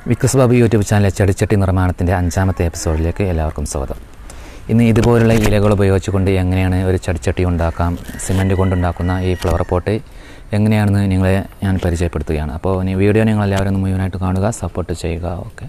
വിക്കസ് Babu YouTube ചാനലിലെ ചെടിച്ചട്ടി നിർമ്മാണത്തിൻ്റെ അഞ്ചാമത്തെ എപ്പിസോഡിലേക്ക് എല്ലാവർക്കും സ്വാഗതം ഇന്ന് ഇതുപോലുള്ള ഇലകൾ ഉപയോഗിച്ചുകൊണ്ട് എങ്ങനെയാണ് ഒരു ചെടിച്ചട്ടി ഉണ്ടാക്കാം സിമൻറ്റ് കൊണ്ടുണ്ടാക്കുന്ന ഈ ഫ്ലവർ പോട്ട് എങ്ങനെയാണെന്ന് നിങ്ങളെ ഞാൻ പരിചയപ്പെടുത്തുകയാണ് അപ്പോൾ ഈ വീഡിയോ നിങ്ങൾ എല്ലാവരും ഒന്ന് മുഴുവനായിട്ട് കാണുക സപ്പോർട്ട് ചെയ്യുക ഓക്കെ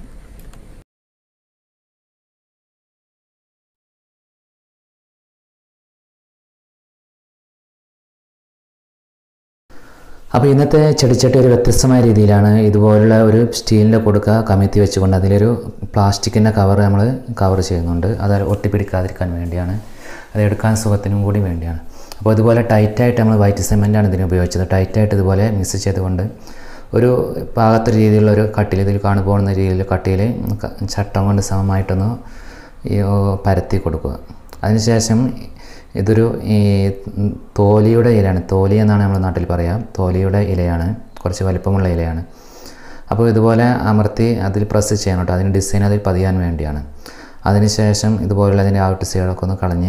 അപ്പോൾ ഇന്നത്തെ ചെടിച്ചട്ടി ഒരു വ്യത്യസ്തമായ രീതിയിലാണ് ഇതുപോലുള്ള ഒരു സ്റ്റീലിൻ്റെ കൊടുക്ക കമിഴ്ത്തി വെച്ചുകൊണ്ട് അതിലൊരു പ്ലാസ്റ്റിക്കിൻ്റെ കവർ നമ്മൾ കവർ ചെയ്യുന്നുണ്ട് അത് ഒട്ടിപ്പിടിക്കാതിരിക്കാൻ വേണ്ടിയാണ് അത് എടുക്കാൻ സുഖത്തിനും കൂടി വേണ്ടിയാണ് അപ്പോൾ ഇതുപോലെ ടൈറ്റായിട്ട് നമ്മൾ വൈറ്റ് സിമെൻറ്റാണ് ഇതിന് ഉപയോഗിച്ചത് ടൈറ്റായിട്ട് ഇതുപോലെ മിക്സ് ചെയ്തുകൊണ്ട് ഒരു പാകത്തൊരു രീതിയിലുള്ള ഒരു കട്ടിൽ ഇതിൽ കാണു പോകുന്ന രീതിയിൽ കട്ടിയിൽ ചട്ടം കൊണ്ട് സമമായിട്ടൊന്ന് ഈ പരത്തി കൊടുക്കുക അതിനുശേഷം ഇതൊരു ഈ തോലിയുടെ ഇലയാണ് തോലി എന്നാണ് നമ്മുടെ നാട്ടിൽ പറയുക തോലിയുടെ ഇലയാണ് കുറച്ച് വലിപ്പമുള്ള ഇലയാണ് അപ്പോൾ ഇതുപോലെ അമർത്തി അതിൽ പ്രസ് ചെയ്യണം കേട്ടോ അതിന് ഡിസൈൻ അതിൽ പതിയാൻ വേണ്ടിയാണ് അതിനുശേഷം ഇതുപോലുള്ള അതിൻ്റെ ഔട്ട് സൈഡൊക്കെ ഒന്ന് കളഞ്ഞ്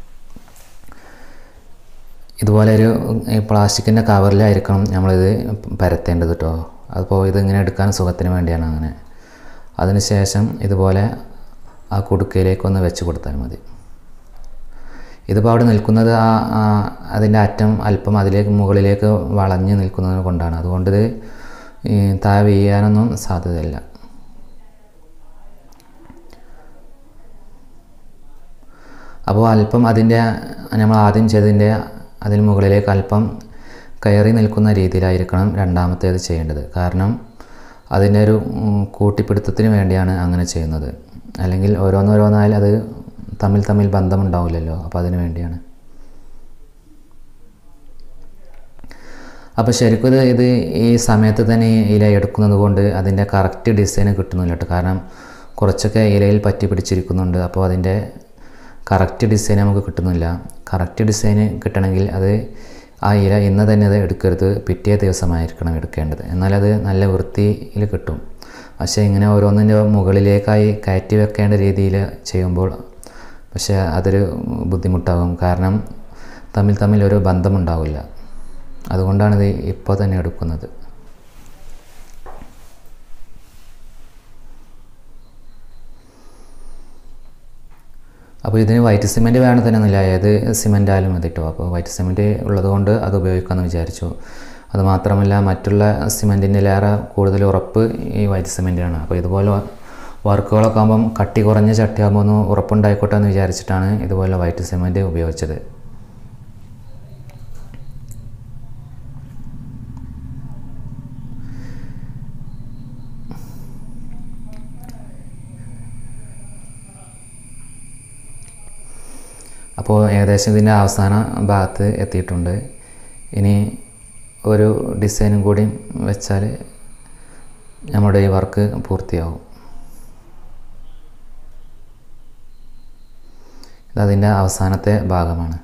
ഇതുപോലെ ഒരു പ്ലാസ്റ്റിക്കിൻ്റെ കവറിലായിരിക്കണം നമ്മളിത് പരത്തേണ്ടത് കേട്ടോ അപ്പോൾ ഇതിങ്ങനെ എടുക്കാൻ സുഖത്തിന് വേണ്ടിയാണ് അങ്ങനെ അതിനുശേഷം ഇതുപോലെ ആ കുടുക്കയിലേക്കൊന്ന് വെച്ച് കൊടുത്താൽ മതി ഇതിപ്പോൾ അവിടെ നിൽക്കുന്നത് ആ അതിൻ്റെ അറ്റം അല്പം അതിലേക്ക് മുകളിലേക്ക് വളഞ്ഞ് നിൽക്കുന്നത് കൊണ്ടാണ് അതുകൊണ്ട് ഇത് താഴെ വീഴാനൊന്നും സാധ്യതയില്ല അപ്പോൾ അല്പം അതിൻ്റെ നമ്മൾ ആദ്യം ചെയ്തതിൻ്റെ അതിന് മുകളിലേക്ക് അല്പം കയറി നിൽക്കുന്ന രീതിയിലായിരിക്കണം രണ്ടാമത്തേത് ചെയ്യേണ്ടത് കാരണം അതിൻ്റെ ഒരു കൂട്ടിപ്പിടുത്തത്തിന് വേണ്ടിയാണ് അങ്ങനെ ചെയ്യുന്നത് അല്ലെങ്കിൽ ഓരോന്നോരോന്നായാലും അത് തമ്മിൽ തമ്മിൽ ബന്ധമുണ്ടാവില്ലല്ലോ അപ്പോൾ അതിന് വേണ്ടിയാണ് അപ്പോൾ ശരിക്കും ഇത് ഇത് ഈ സമയത്ത് തന്നെ ഇല എടുക്കുന്നത് കൊണ്ട് അതിൻ്റെ കറക്റ്റ് ഡിസൈൻ കിട്ടുന്നില്ല കേട്ടോ കാരണം കുറച്ചൊക്കെ ഇലയിൽ പറ്റി പിടിച്ചിരിക്കുന്നുണ്ട് അപ്പോൾ അതിൻ്റെ കറക്റ്റ് ഡിസൈൻ നമുക്ക് കിട്ടുന്നില്ല കറക്റ്റ് ഡിസൈൻ കിട്ടണമെങ്കിൽ അത് ആ ഇല ഇന്ന് തന്നെ അത് എടുക്കരുത് പിറ്റേ ദിവസമായിരിക്കണം എടുക്കേണ്ടത് എന്നാലത് നല്ല വൃത്തിയിൽ കിട്ടും പക്ഷേ ഇങ്ങനെ ഓരോന്നിൻ്റെ മുകളിലേക്കായി കയറ്റി വെക്കേണ്ട രീതിയിൽ ചെയ്യുമ്പോൾ പക്ഷേ അതൊരു ബുദ്ധിമുട്ടാകും കാരണം തമ്മിൽ തമ്മിൽ ഒരു ബന്ധമുണ്ടാവില്ല അതുകൊണ്ടാണിത് ഇപ്പോൾ തന്നെ എടുക്കുന്നത് അപ്പോൾ ഇതിന് വൈറ്റ് സിമെൻറ്റ് വേണം തന്നെയൊന്നുമില്ല ഏത് സിമെൻ്റ് ആയാലും മതി കേട്ടോ അപ്പോൾ വൈറ്റ് സിമെൻറ്റ് ഉള്ളതുകൊണ്ട് അത് ഉപയോഗിക്കാമെന്ന് വിചാരിച്ചു അത് മാത്രമല്ല മറ്റുള്ള സിമെൻറ്റിൻ്റെലേറെ കൂടുതൽ ഉറപ്പ് ഈ വൈറ്റ് സിമെൻറ്റാണ് അപ്പോൾ ഇതുപോലെ വർക്കുകളൊക്കെ ആകുമ്പം കട്ടി കുറഞ്ഞ ചട്ടിയാകുമ്പോൾ ഒന്ന് ഉറപ്പുണ്ടായിക്കോട്ടെ എന്ന് വിചാരിച്ചിട്ടാണ് ഇതുപോലെ വൈറ്റ് സിമെൻറ്റ് ഉപയോഗിച്ചത് അപ്പോൾ ഏകദേശം ഇതിൻ്റെ അവസാന ഭാഗത്ത് എത്തിയിട്ടുണ്ട് ഇനി ഒരു ഡിസൈനും കൂടി വെച്ചാൽ നമ്മുടെ ഈ വർക്ക് പൂർത്തിയാവും ഇതതിൻ്റെ അവസാനത്തെ ഭാഗമാണ്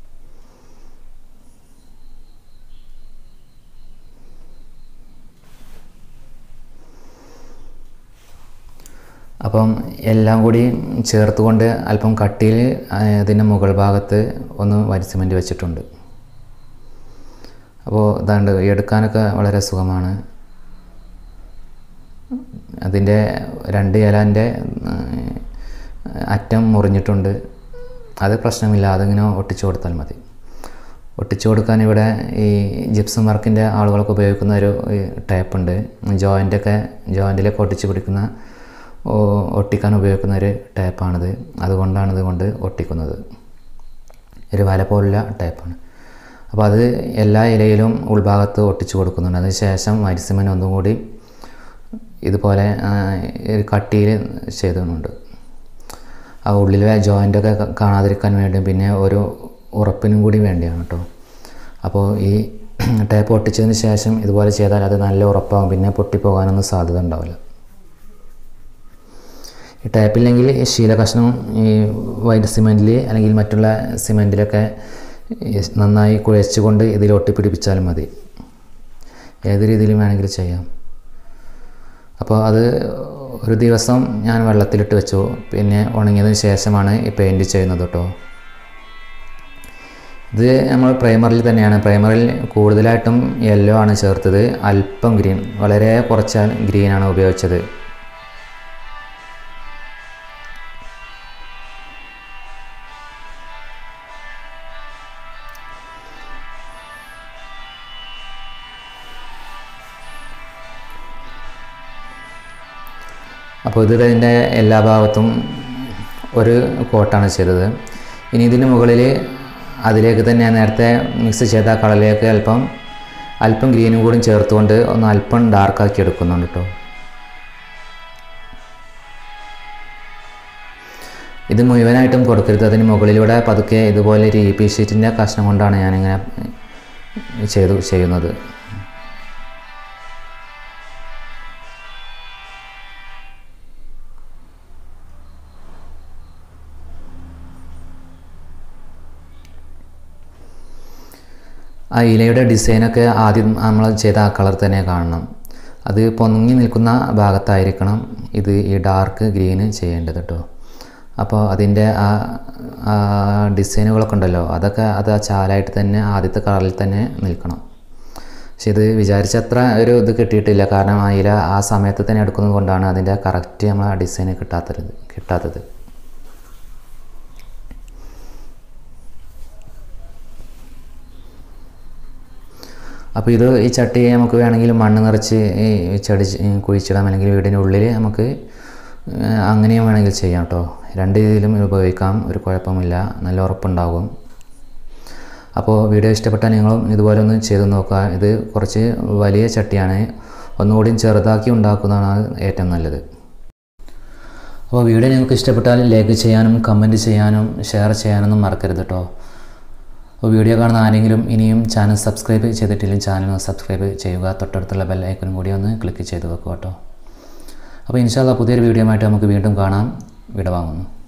അപ്പം എല്ലാം കൂടി ചേർത്തുകൊണ്ട് അല്പം കട്ടിയിൽ അതിൻ്റെ മുകൾ ഭാഗത്ത് ഒന്ന് വരി സിമെൻറ്റ് വെച്ചിട്ടുണ്ട് അപ്പോൾ ഇതാണ്ട് എടുക്കാനൊക്കെ വളരെ സുഖമാണ് അതിൻ്റെ രണ്ട് ഇലാൻ്റെ അറ്റം മുറിഞ്ഞിട്ടുണ്ട് അത് പ്രശ്നമില്ല അതിങ്ങനെ ഒട്ടിച്ചു കൊടുത്താൽ മതി ഒട്ടിച്ചു കൊടുക്കാൻ ഇവിടെ ഈ ജിപ്സം വർക്കിൻ്റെ ആളുകളൊക്കെ ഉപയോഗിക്കുന്ന ഒരു ടൈപ്പ് ഉണ്ട് ജോയിൻ്റൊക്കെ ജോയിൻറ്റിലൊക്കെ ഒട്ടിച്ച് പിടിക്കുന്ന ഒട്ടിക്കാൻ ഉപയോഗിക്കുന്ന ഒരു ടൈപ്പാണിത് അതുകൊണ്ടാണ് ഇതുകൊണ്ട് ഒട്ടിക്കുന്നത് ഒരു വല പോലുള്ള ടൈപ്പാണ് അപ്പോൾ അത് എല്ലാ ഇലയിലും ഉൾഭാഗത്ത് ഒട്ടിച്ചു കൊടുക്കുന്നുണ്ട് അതിന് ശേഷം മരിസിമൻ ഒന്നും കൂടി ഇതുപോലെ ഒരു കട്ടിയിൽ ചെയ്തിട്ടുണ്ട് ആ ഉള്ളിലെ ജോയിൻ്റൊക്കെ കാണാതിരിക്കാൻ വേണ്ടിയും പിന്നെ ഒരു ഉറപ്പിനും കൂടി വേണ്ടിയാണ് കേട്ടോ അപ്പോൾ ഈ ടേപ്പ് ഒട്ടിച്ചതിന് ശേഷം ഇതുപോലെ ചെയ്താൽ അത് നല്ല ഉറപ്പാകും പിന്നെ പൊട്ടിപ്പോകാനൊന്നും സാധ്യത ഉണ്ടാവില്ല ഈ ടേപ്പില്ലെങ്കിൽ ശീല കഷ്ണം ഈ വൈറ്റ് സിമെൻറ്റിൽ അല്ലെങ്കിൽ മറ്റുള്ള സിമെൻറ്റിലൊക്കെ നന്നായി കുഴച്ചുകൊണ്ട് ഇതിൽ ഒട്ടിപ്പിടിപ്പിച്ചാലും മതി ഏത് രീതിയിലും വേണമെങ്കിൽ ചെയ്യാം അപ്പോൾ അത് ഒരു ദിവസം ഞാൻ വെള്ളത്തിലിട്ട് വെച്ചു പിന്നെ ഉണങ്ങിയതിന് ശേഷമാണ് ഈ പെയിൻറ്റ് ചെയ്യുന്നത് കേട്ടോ ഇത് നമ്മൾ പ്രൈമറിൽ തന്നെയാണ് പ്രൈമറിൽ കൂടുതലായിട്ടും യെല്ലോ ആണ് ചേർത്തത് അല്പം ഗ്രീൻ വളരെ കുറച്ച് ഗ്രീനാണ് ഉപയോഗിച്ചത് അപ്പോൾ ഇത് ഇതിൻ്റെ എല്ലാ ഭാഗത്തും ഒരു കോട്ടാണ് ചെയ്തത് ഇനി ഇതിന് മുകളിൽ അതിലേക്ക് തന്നെ നേരത്തെ മിക്സ് ചെയ്ത കളറിലേക്ക് അല്പം അല്പം ഗ്രീനും കൂടി ചേർത്തുകൊണ്ട് ഒന്ന് അല്പം ഡാർക്കാക്കി എടുക്കുന്നുണ്ട് കേട്ടോ ഇത് മുഴുവനായിട്ടും കൊടുക്കരുത് അതിന് മുകളിലൂടെ പതുക്കെ ഇതുപോലെ ഒരു ഇ പി ഷീറ്റിൻ്റെ കഷ്ണം കൊണ്ടാണ് ഞാനിങ്ങനെ ചെയ്തു ചെയ്യുന്നത് ആ ഇലയുടെ ഡിസൈനൊക്കെ ആദ്യം നമ്മൾ ചെയ്ത ആ കളർ തന്നെ കാണണം അത് പൊങ്ങി നിൽക്കുന്ന ഭാഗത്തായിരിക്കണം ഇത് ഈ ഡാർക്ക് ഗ്രീന് ചെയ്യേണ്ടത് കേട്ടോ അപ്പോൾ അതിൻ്റെ ആ ആ ഡിസൈനുകളൊക്കെ ഉണ്ടല്ലോ അതൊക്കെ അത് ആ ചാലായിട്ട് തന്നെ ആദ്യത്തെ കളറിൽ തന്നെ നിൽക്കണം പക്ഷെ ഇത് വിചാരിച്ചത്ര ഒരു ഇത് കിട്ടിയിട്ടില്ല കാരണം ആ ഇല ആ സമയത്ത് തന്നെ എടുക്കുന്നത് കൊണ്ടാണ് അതിൻ്റെ കറക്റ്റ് നമ്മൾ ആ ഡിസൈൻ കിട്ടാത്തത് കിട്ടാത്തത് അപ്പോൾ ഇത് ഈ ചട്ടി നമുക്ക് വേണമെങ്കിൽ മണ്ണ് നിറച്ച് ഈ ചെടി കുഴിച്ചിടാം അല്ലെങ്കിൽ വീടിൻ്റെ ഉള്ളിൽ നമുക്ക് അങ്ങനെയും വേണമെങ്കിൽ ചെയ്യാം കേട്ടോ രണ്ട് രീതിയിലും ഉപയോഗിക്കാം ഒരു കുഴപ്പമില്ല നല്ല ഉറപ്പുണ്ടാകും അപ്പോൾ വീഡിയോ ഇഷ്ടപ്പെട്ടാൽ നിങ്ങളും ഇതുപോലെ ഒന്ന് ചെയ്ത് നോക്കുക ഇത് കുറച്ച് വലിയ ചട്ടിയാണ് ഒന്നുകൂടി ചെറുതാക്കി ഉണ്ടാക്കുന്നതാണ് ഏറ്റവും നല്ലത് അപ്പോൾ വീഡിയോ നിങ്ങൾക്ക് ഇഷ്ടപ്പെട്ടാൽ ലൈക്ക് ചെയ്യാനും കമൻറ്റ് ചെയ്യാനും ഷെയർ ചെയ്യാനൊന്നും മറക്കരുത് കേട്ടോ അപ്പോൾ വീഡിയോ കാണുന്ന ആരെങ്കിലും ഇനിയും ചാനൽ സബ്സ്ക്രൈബ് ചെയ്തിട്ടില്ലെങ്കിൽ ചാനൽ സബ്സ്ക്രൈബ് ചെയ്യുക തൊട്ടടുത്തുള്ള ബെല്ലൈക്കനും കൂടി ഒന്ന് ക്ലിക്ക് ചെയ്ത് വെക്കുക കേട്ടോ അപ്പോൾ ഇൻഷാല്ല പുതിയൊരു വീഡിയോ ആയിട്ട് നമുക്ക് വീണ്ടും കാണാം വിടവാങ്ങുന്നു